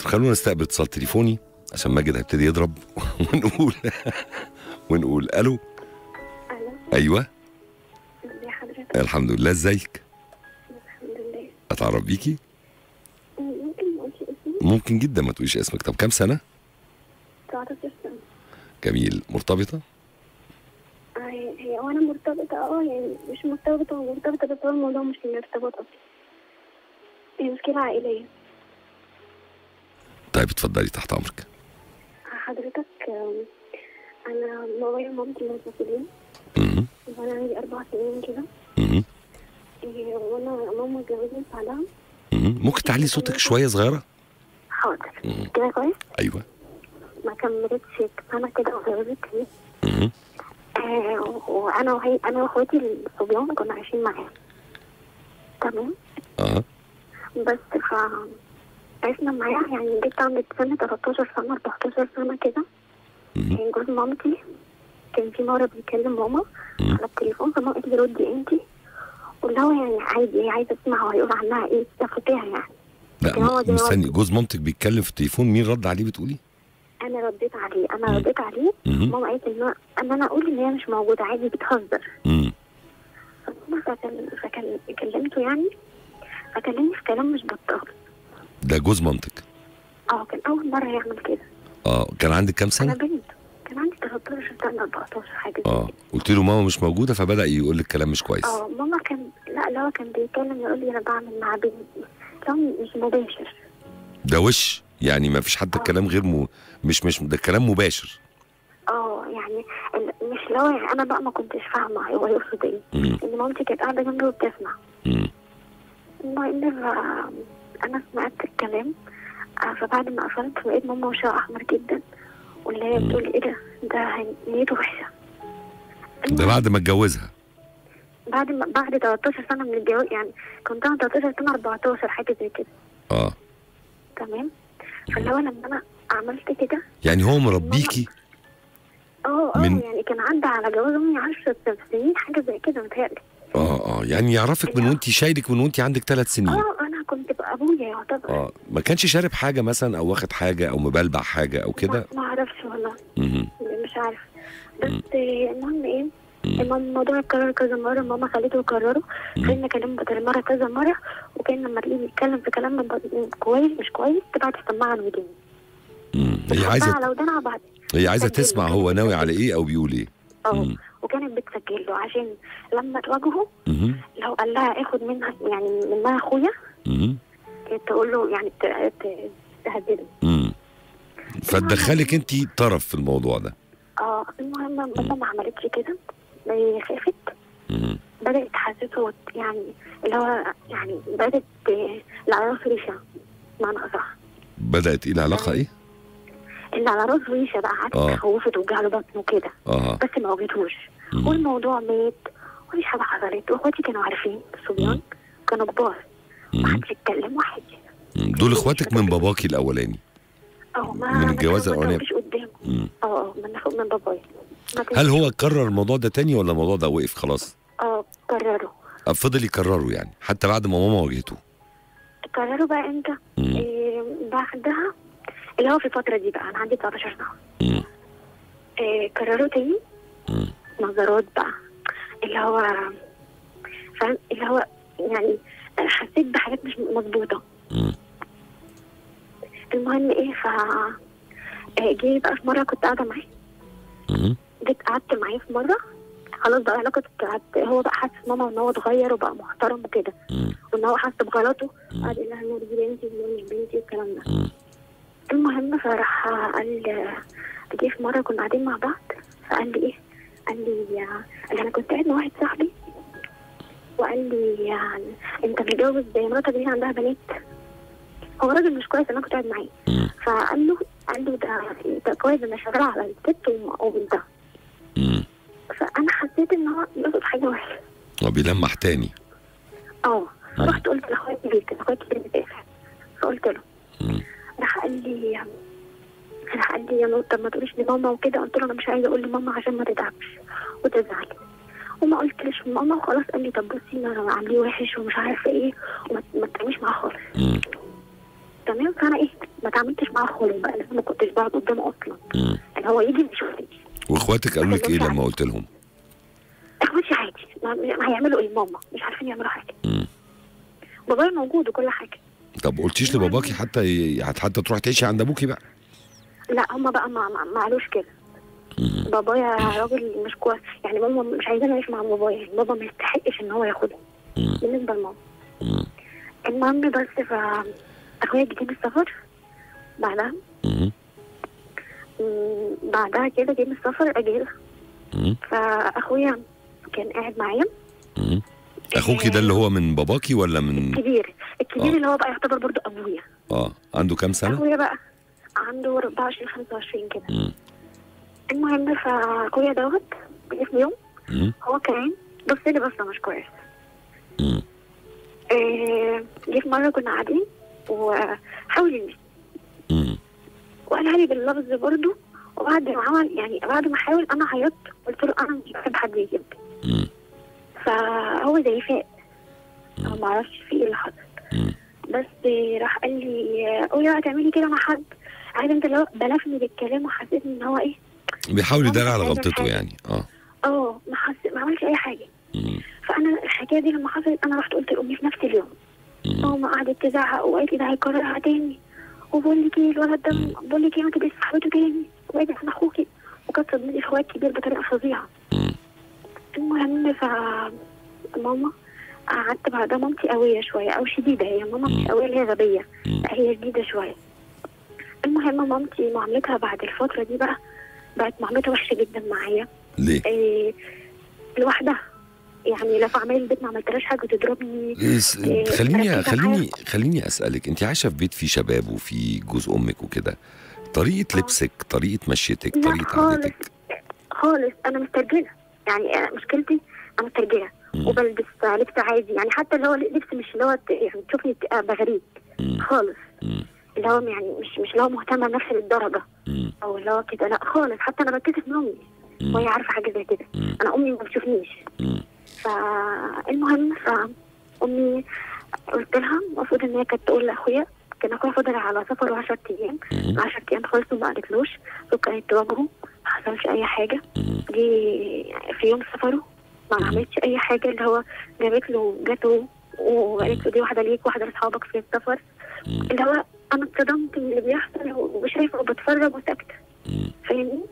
خلونا نستقبل اتصال تليفوني عشان ماجد هيبتدي يضرب ونقول ونقول الو الو ايوه ازي حضرتك الحمد لله ازيك الحمد لله اتعرف بيكي ممكن ما اقولش اسمي ممكن جدا ما تقوليش اسمك طب كام سنه 19 سنه جميل مرتبطه آه، هي هي وانا مرتبطه اه يعني مش مرتبطه ومرتبطه بس هو الموضوع مش الارتباط اصلا هي مشكله عائليه طيب اتفضلي تحت امرك حضرتك آم، انا بابايا ومامتي منفصلين مهم. وانا عندي اربع سنين كده مهم. إيه، وانا ماما اتجوزت بعدها مهم. ممكن تعلي صوتك شويه صغيره حاضر مم. كده كويس ايوه ما كملتش سنه كده وجوزتني مهم. آه، وانا وهي انا واخواتي الصبيان كنا عايشين معاها تمام اه بس ف عشنا معاها يعني جيت عندي سنة 13 سنة 14 سنة كده مهم. كان جوز مامتي كان في مرة بيكلم ماما مم. على التليفون فماما قالت لي ردي انتي واللي هو يعني عادي هي عايزة تسمع هو هيقول عنها ايه تاخديها يعني لا هو م- دلوقتي- مستني جوز مامتك بيتكلم في التليفون مين رد عليه بتقولي انا رديت عليه انا مم. رديت عليه مهم. ماما قالت ان أنا- ان انا اقول ان هي مش موجودة عادي بتهزر مم. فماما فكان فكان كلمته يعني فكلمني في كلام مش بطال ده جوز مامتك اه كان اول مرة يعمل كده اه كان عندك كام انا سنه بنت كان عندي 13 سنة 14 حاجة زي اه كده قلت له ماما مش موجوده فبدا يقول لك كلام مش كويس اه ماما كان لا اللي هو كان بيتكلم يقول لي انا بعمل مع بنتي لو مش مباشر ده وش يعني ما فيش حتى آه. الكلام غير م... مش مش ده كلام مباشر اه يعني ال- مش لو يعني انا بقى ما كنتش فاهمه هو يقصد ايه مم. ان مامتي كانت قاعده جنبي وبتسمع مم. المهم ف- انا سمعت الكلام آه، فبعد ما قفلت لقيت ماما وشها احمر جدا واللي هي مم. بتقول ايه ده ده نيته وحشه ده المهم بعد ما اتجوزها بعد ما بعد 13 سنه من الجواز يعني كنت انا 13 سنه 14 حاجه زي كده اه تمام فاللي هو لما انا عملت كده يعني هو مربيكي اه اه من- يعني كان عدى على جواز امي 10 سنين حاجه زي كده متهيألي اه اه يعني يعرفك من وانت شايلك من وانت عندك ثلاث سنين اه انا كنت بقى ابويا يعتبر اه ما كانش شارب حاجه مثلا او واخد حاجه او مبلبع حاجه او كده ما ما اعرفش والله مم. مش عارف بس آه، المهم ايه مم. المهم الموضوع اتكرر كذا مرة ماما خليته يكرره مم. خلينا نكلمه بدل المرة كذا مرة وكان لما تلاقيه بيتكلم في كلام من- كويس مش كويس تبعت السماعة على وداني مم. هي عايزه على ودانها بعد هي عايزه تسجيل. تسمع هو ناوي على ايه او بيقول ايه اه مم. وكانت بتسجل له عشان لما تواجهه مم. لو قال لها اخد منها يعني منها اخويا مم. تقول له يعني ت- ت- تهدده مم. فتدخلك انت طرف في الموضوع ده اه المهم ماما ما عملتش كده هي خافت مم. بدأت تحسسه يعني اللي هو يعني بدأت آه، اللي على راسه ريشة معنى أصح بدات ايه العلاقه ايه اللي على راسه ريشة بقى آه. قعدت خوفت وجع له بطنه كده اه بس ما واجهتوش مم. والموضوع مات مفيش حاجة حصلت واخواتي كانوا عارفين الصبيان كانوا كبار مم. محدش يتكلم واحد مم. دول اخواتك من باباكي الاولاني اه ما من ما الجواز كانوا- ما الأولاني. كانوش قدامه مم. اه اه من فوق من بابايا ما كانش- هل هو كرر الموضوع ده تاني ولا الموضوع ده وقف خلاص اه قرروا أه، فضل يكرره يعني حتى بعد ما ماما واجهته قرروا بقى امتى؟ مم. إيه بعدها اللي هو في الفترة دي بقى أنا عندي 19 سنة مم. إيه قرروا تاني مم. نظرات بقى اللي هو فاهم اللي هو يعني حسيت بحاجات مش مظبوطة مم. المهم ايه ف إيه، جه بقى في مرة كنت قاعدة معاه مم. جيت قعدت معاه في مرة خلاص بقى علاقة قعدت هو بقى حاسس ماما ان هو اتغير وبقى محترم وكده مم. وان هو حاسس بغلطه مم. قعد يقول لها نور دي بنتي ودي مش بنتي والكلام ده مم. المهم فراح قال جه في مرة كنا قاعدين مع بعض فقال لي ايه قال لي قال لي انا كنت قاعد مع واحد صاحبي وقال لي يعني انت متجوز زي مراتك دي عندها بنات هو راجل مش كويس انا كنت قاعد معاه مم. فقال له قال له ده ده كويس انا شغاله على الست وم- وبنتها مم. فانا حسيت ان هو يقصد حاجه وحشه هو بيلمح تاني اه مم. رحت قلت لاخواتي بيت اخواتي بيت بتقفل فقلت له مم. راح قال لي راح قال لي يا نور طب ما تقوليش لماما وكده قلت له انا مش عايزه اقول لماما عشان ما تتعبش وتزعل وما قلتلش لماما وخلاص قال لي طب بصي ما عامليه وحش ومش عارفه ايه وما ما تتعامليش معاه خالص مم. تمام فانا ايه ما تعاملتش معاه خالص بقى لأن ما كنتش بقعد قدامه اصلا مم. يعني هو يجي ما يشوفنيش واخواتك قالوا لك ايه لما قلت لهم اخواتي عادي ما ما هيعملوا ايه ماما مش عارفين يعملوا حاجه مم. بابايا موجود وكل حاجه طب قلتيش لباباكي حتى ي... حتى تروح تعيشي عند ابوكي بقى لا هما بقى ما ما- ما قالوش كده مم. بابايا راجل مش كويس يعني ماما مش عايزاني اعيش مع بابايا يعني بابا ما يستحقش ان هو ياخدني مم. بالنسبه لماما مم. المهم بس ف اخويا جه من السفر بعدها مم. مم، بعدها كده جه من السفر اجازه مم. فاخويا كان قاعد معايا مم. اخوكي ده اللي هو من باباكي ولا من الكبير الكبير آه. اللي هو بقى يعتبر برضو ابويا اه عنده كام سنه اخويا بقى عنده 24 25 كده مم. المهم فاخويا دوت جه في يوم مم. هو كان بص لي بصه مش كويس مم. آه، جه في مره كنا قاعدين وحاول يلمس مم. وقالها لي باللفظ برضو وبعد ما عمل يعني بعد ما حاول انا عيطت قلت له انا مش بحب حد يجيب مم. فهو زي فاق انا ما اعرفش في ايه اللي حصل مم. بس راح قال لي قولي بقى تعملي كده مع حد عارف انت لو بلفني بالكلام وحسيت ان هو ايه بيحاول يداري على هو مش غلطته حاجة. يعني اه اه ما حس... ما عملش اي حاجه مم. فانا الحكايه دي لما حصلت انا رحت قلت لامي في نفس اليوم مم. ماما قعدت تزعق وقالت لي ده هيكررها تاني وبقول لك ايه الولد ده بقول لك ايه ما تبقيش صاحبته تاني وابعد عن اخوكي وكانت صدمتي في اخويا الكبير بطريقه فظيعه مم. المهم ف ماما قعدت بعدها مامتي قوية شوية أو شديدة هي ماما مم. مش قوية اللي هي غبية مم. لا هي شديدة شوية المهم مامتي معاملتها بعد الفترة دي بقى بقت معاملتها وحشة جدا معايا ليه؟ إيه لوحدها يعني لو في عمال البيت ما عملتلاش حاجة تضربني إس- إيه، خليني ركز خليني خليني اسالك انت عايشه في بيت فيه شباب وفي جوز امك وكده طريقه آه. لبسك طريقه مشيتك لا طريقه خالص قعدتك خالص أنا مسترجلة يعني أنا مشكلتي أنا مسترجلة مم. وبلبس لبس عادي يعني حتى اللي هو لبس مش اللي هو ت- يعني تشوفني ابقى غريب مم. خالص مم. اللي هو يعني مش مش اللي هو مهتمه بنفس الدرجه مم. او اللي هو كده لا خالص حتى انا بتكسف من امي مم. وهي عارفه حاجه زي كده مم. انا امي ما بتشوفنيش مم. فالمهم فامي قلت لها المفروض ان هي كانت تقول لاخويا كان اخويا فضل على سفر 10 ايام مم. 10 ايام خلصوا ما قالتلوش وكانت تواجهه ما حصلش اي حاجه مم. جه في يوم سفره ما عملتش اي حاجه اللي هو جابت له جاتو وقالت له دي واحده ليك واحده لاصحابك في السفر مم. اللي هو انا اتصدمت من اللي بيحصل وشايفه وبتفرج وساكته مم. فاهمني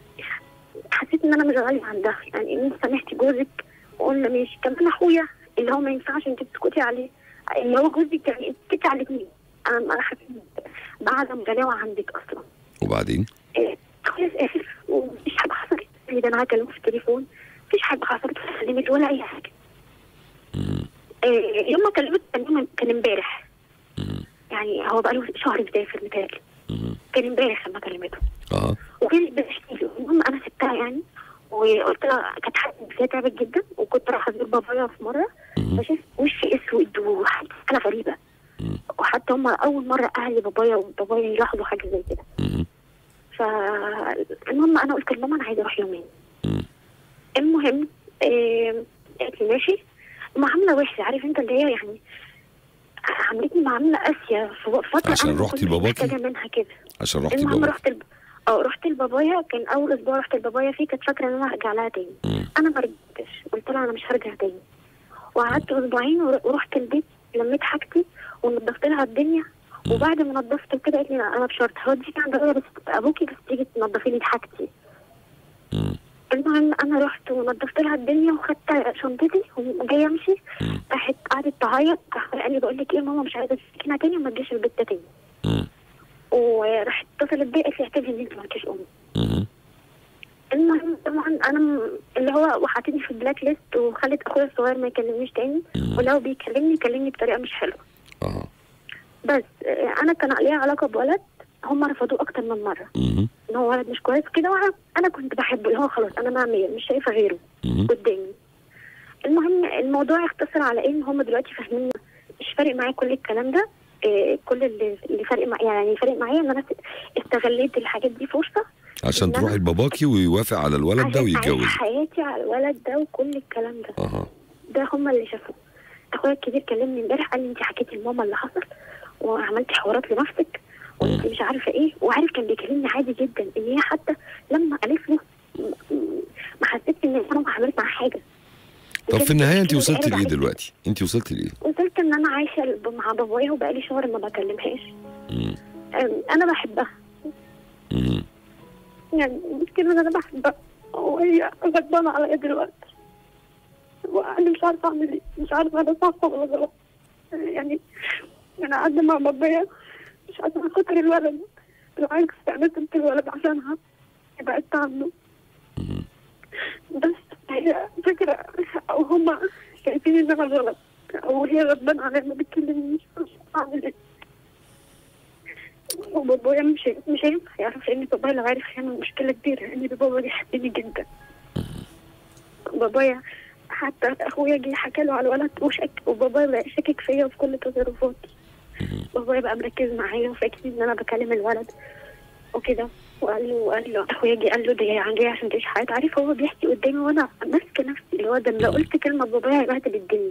حسيت ان انا مش غالية عندها يعني ان انت سامحتي جوزك وقلنا ماشي كمان اخويا اللي هو ما ينفعش انت تسكتي عليه اللي هو جوزك يعني انت تسكتي على الاثنين انا انا حسيت بعدم غلاوه عندك اصلا وبعدين إيه، اخويا سافر ومفيش حاجه حصلت اللي ده انا هكلمه في التليفون مفيش حاجه حصلت ولا سلمت ولا اي حاجه مم. إيه، يوم ما كلمت كان يوم كان امبارح مم. يعني هو بقاله شهر مسافر متهيألي مم. كان امبارح لما كلمته اه وكانت بتشتكي له المهم انا سبتها يعني وقلت لها كانت حاسه فيها تعبت جدا وكنت رايحه ازور بابايا في مره مم. فشفت وشي اسود وحاجه حاجه غريبه مم. وحتى هم اول مره اهلي بابايا وبابايا يلاحظوا حاجه زي كده مم. فالمهم انا قلت لماما انا عايزه اروح يومين مم. المهم آه، قالت لي ماشي معامله وحشه عارف انت اللي هي يعني عملتني معامله قاسيه في فتره عشان انا ما رحتي كنتش لباباكي؟ محتاجه منها كده عشان رحتي المهم بابا رحت الب... اه رحت لبابايا كان اول اسبوع رحت لبابايا فيه كانت فاكره ان انا هرجع لها تاني مم. انا ما رجعتش قلت لها انا مش هرجع تاني وقعدت اسبوعين ور- ورحت البيت لميت حاجتي ونضفت لها الدنيا وبعد ما نضفت وكده قالت لي لا، انا بشرط هوديك عند ابويا بس ابوكي بس تيجي تنضفي لي حاجتي مم. المهم انا رحت ونضفت لها الدنيا وخدت شنطتي وجايه امشي مم. راحت قعدت تعيط راح قال لي بقول لك ايه ماما مش عايزه تسكنها تاني وما تجيش البيت ده تاني مم. وراحت اتصلت بيا قالت لي اعتذري ان انت ما قلتيش امي مم. المهم طبعا انا م- اللي هو وحطتني في البلاك ليست وخلت اخويا الصغير ما يكلمنيش تاني مم. ولو بيكلمني يكلمني بطريقه مش حلوه اه بس آه، انا كان ليا علاقه بولد هم رفضوه اكتر من مره مم. ان هو ولد مش كويس كده وانا انا كنت بحبه اللي هو خلاص انا معميه مش شايفه غيره مم. قدامي المهم الموضوع يختصر على ان هم دلوقتي فاهمين مش فارق معايا كل الكلام ده إيه كل اللي اللي فارق معايا يعني فارق معايا ان انا استغليت الحاجات دي فرصه عشان إن أنا- تروحي لباباكي ويوافق على الولد ده عشان أعيش ويتجوز حياتي على الولد ده وكل الكلام ده اها ده هم اللي شافوه اخويا الكبير كلمني امبارح قال لي انت حكيتي لماما اللي حصل وعملتي حوارات لنفسك وانت مش عارفه ايه وعارف كان بيكلمني عادي جدا ان هي حتى لما قالت له م- م- ما حسيتش ان انا عملت معاه حاجه طب في النهايه انت كده وصلتي قاعدة لايه عليك. دلوقتي انت وصلتي لايه وصلت ان انا عايشه مع بابايا وبقالي شهر ما بكلمهاش مم. أم، انا بحبها مم. يعني المشكله ان انا بحبها وهي غضبانه عليا دلوقتي وانا مش عارفه اعمل ايه مش عارفه انا صح ولا غلط يعني انا قاعده مع بابايا مش عشان خاطر الولد بالعكس انا سبت الولد عشانها بعدت عنه مم. بس هي فكرة أو هما شايفين إن أنا غلط أو هي غضبانة عليا ما بتكلمنيش مش عارفة أعمل إيه وبابايا مش مش هينفع يعرف لأن بابايا لو عرف هيعمل مشكلة كبيرة لأن بابايا بيحبني جدا بابايا حتى أخويا جه حكى له على الولد وشك وبابايا بقى شاكك فيا وفي كل تصرفاتي بابايا بقى مركز معايا وفاكر إن أنا بكلم الولد وكده وقال له قال له اخويا جه قال له ده جاي جاي عشان تعيش حياتي عارف هو بيحكي قدامي وانا ماسكه نفسي اللي هو ده أنا لو قلت كلمه بابايا هيبهدل الدنيا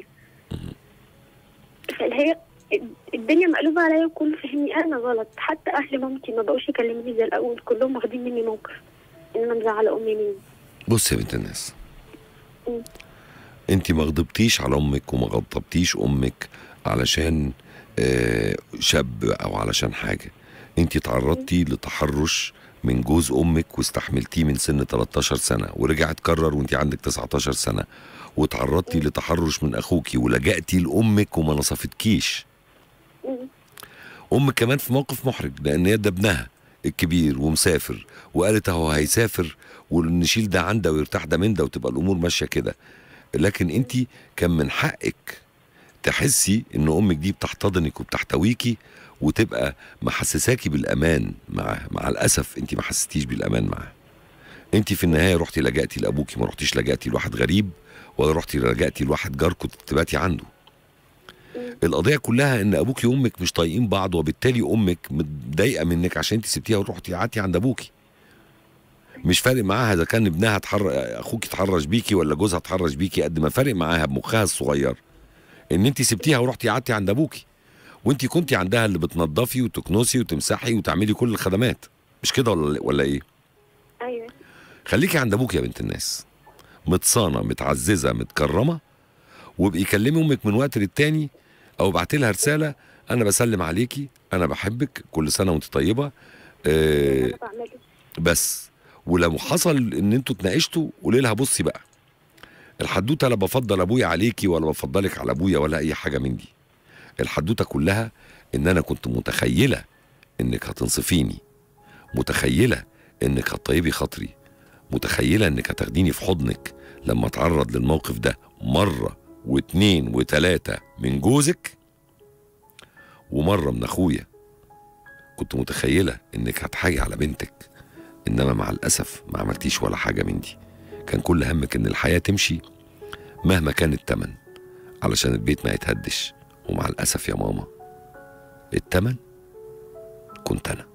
فاللي هي الدنيا مقلوبه عليا وكل فهمني انا غلط حتى اهل مامتي ما بقوش يكلموني زي الاول كلهم واخدين مني موقف ان انا مزعله امي مني بص يا بنت الناس مم. انت ما غضبتيش على امك وما غضبتيش امك علشان آه، شاب او علشان حاجه انت تعرضتي لتحرش من جوز امك واستحملتيه من سن 13 سنه ورجع اتكرر وانت عندك 19 سنه وتعرضتي لتحرش من اخوكي ولجأتي لامك وما نصفتكيش مم. امك كمان في موقف محرج لان هي ده ابنها الكبير ومسافر وقالت اهو هيسافر ونشيل ده عن ده ويرتاح ده من ده وتبقى الامور ماشيه كده لكن انت كان من حقك تحسي ان امك دي بتحتضنك وبتحتويكي وتبقى محسساكي بالامان معاها مع الاسف انت ما حسيتيش بالامان معاها انت في النهايه رحتي لجأتي لابوكي ما رحتيش لجأتي لواحد غريب ولا رحتي لجأتي لواحد جار كنت تباتي عنده القضيه كلها ان ابوكي وامك مش طايقين بعض وبالتالي امك متضايقه منك عشان انت سبتيها ورحتي قعدتي عند ابوكي مش فارق معاها اذا كان ابنها اتحر... اخوك اتحرش بيكي ولا جوزها اتحرش بيكي قد ما فارق معاها بمخها الصغير ان انت سبتيها ورحتي قعدتي عند ابوكي وانت كنتي عندها اللي بتنظفي وتكنسي وتمسحي وتعملي كل الخدمات مش كده ولا ولا ايه ايوه خليكي عند ابوك يا بنت الناس متصانه متعززه متكرمه وابقي كلمي امك من وقت للتاني او ابعتي لها رساله انا بسلم عليكي انا بحبك كل سنه وانت طيبه آه انا بعمله بس ولو حصل ان انتوا اتناقشتوا قولي لها بصي بقى الحدوته لا بفضل ابويا عليكي ولا بفضلك على ابويا ولا اي حاجه من دي الحدوته كلها ان انا كنت متخيله انك هتنصفيني متخيله انك هتطيبي خاطري متخيله انك هتاخديني في حضنك لما اتعرض للموقف ده مره واتنين وتلاته من جوزك ومره من اخويا كنت متخيله انك هتحاجي على بنتك انما مع الاسف ما عملتيش ولا حاجه من دي كان كل همك ان الحياه تمشي مهما كان التمن علشان البيت ما يتهدش ومع الاسف يا ماما التمن كنت انا